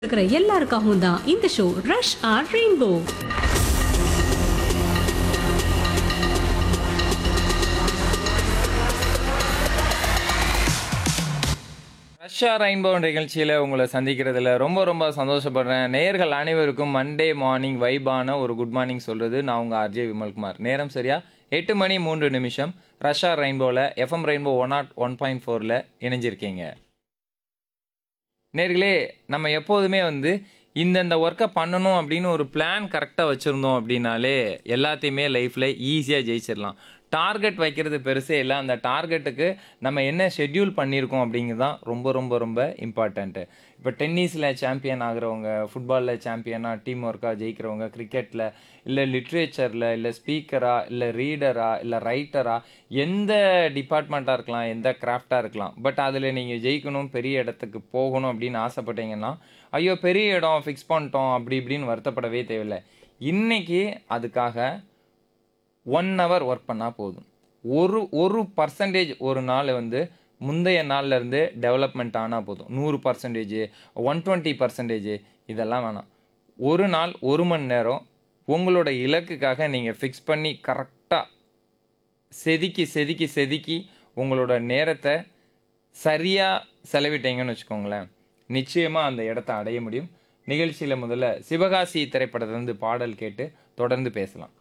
இருக்கிற எல்லாருக்காகவும் தான் இந்த ஷோ ரஷ் ஆர் ரெயின்போ ரஷ்யா ரெயின்போ நிகழ்ச்சியில் உங்களை சந்திக்கிறதுல ரொம்ப ரொம்ப சந்தோஷப்படுறேன் நேயர்கள் அனைவருக்கும் மண்டே மார்னிங் வைபான ஒரு குட் மார்னிங் சொல்கிறது நான் உங்கள் ஆர்ஜே விமல்குமார் நேரம் சரியா எட்டு மணி மூன்று நிமிஷம் ரஷ்யா ரெயின்போவில் FM rainbow one nought one point ஃபோரில் இணைஞ்சிருக்கீங்க நேர்களே நம்ம எப்போதுமே வந்து இந்தந்த ஒர்க்கை பண்ணணும் அப்படின்னு ஒரு பிளான் கரெக்டாக வச்சுருந்தோம் அப்படின்னாலே எல்லாத்தையுமே லைஃப்பில் ஈஸியாக ஜெயிச்சிடலாம் டார்கெட் வைக்கிறது பெருசே இல்லை அந்த டார்கெட்டுக்கு நம்ம என்ன ஷெட்யூல் பண்ணியிருக்கோம் அப்படிங்கிறது தான் ரொம்ப ரொம்ப ரொம்ப இம்பார்ட்டண்ட்டு இப்போ டென்னிஸில் சாம்பியன் ஆகுறவங்க ஃபுட்பாலில் சாம்பியனாக டீம் ஒர்க்காக ஜெயிக்கிறவங்க கிரிக்கெட்டில் இல்லை லிட்ரேச்சரில் இல்லை ஸ்பீக்கராக இல்லை ரீடரா இல்லை ரைட்டரா எந்த டிபார்ட்மெண்ட்டாக இருக்கலாம் எந்த கிராஃப்டாக இருக்கலாம் பட் அதில் நீங்கள் ஜெயிக்கணும் பெரிய இடத்துக்கு போகணும் அப்படின்னு ஆசைப்பட்டீங்கன்னா ஐயோ பெரிய இடம் ஃபிக்ஸ் பண்ணிட்டோம் அப்படி இப்படின்னு வருத்தப்படவே தேவையில்லை இன்னைக்கு அதுக்காக ஒன் ஹவர் ஒர்க் பண்ணால் போதும் ஒரு ஒரு பர்சன்டேஜ் ஒரு நாள் வந்து முந்தைய நாள்ல இருந்து டெவலப்மெண்ட் ஆனால் போதும் நூறு பர்சன்டேஜ் ஒன் டுவெண்ட்டி பர்சன்டேஜ் இதெல்லாம் வேணாம் ஒரு நாள் ஒரு மணி நேரம் உங்களோட இலக்குக்காக நீங்கள் ஃபிக்ஸ் பண்ணி கரெக்டாக செதுக்கி செதுக்கி செதுக்கி உங்களோட நேரத்தை சரியாக செலவிட்டீங்கன்னு வச்சுக்கோங்களேன் நிச்சயமாக அந்த இடத்த அடைய முடியும் நிகழ்ச்சியில் முதல்ல சிவகாசி திரைப்படத்திலிருந்து பாடல் கேட்டு தொடர்ந்து பேசலாம்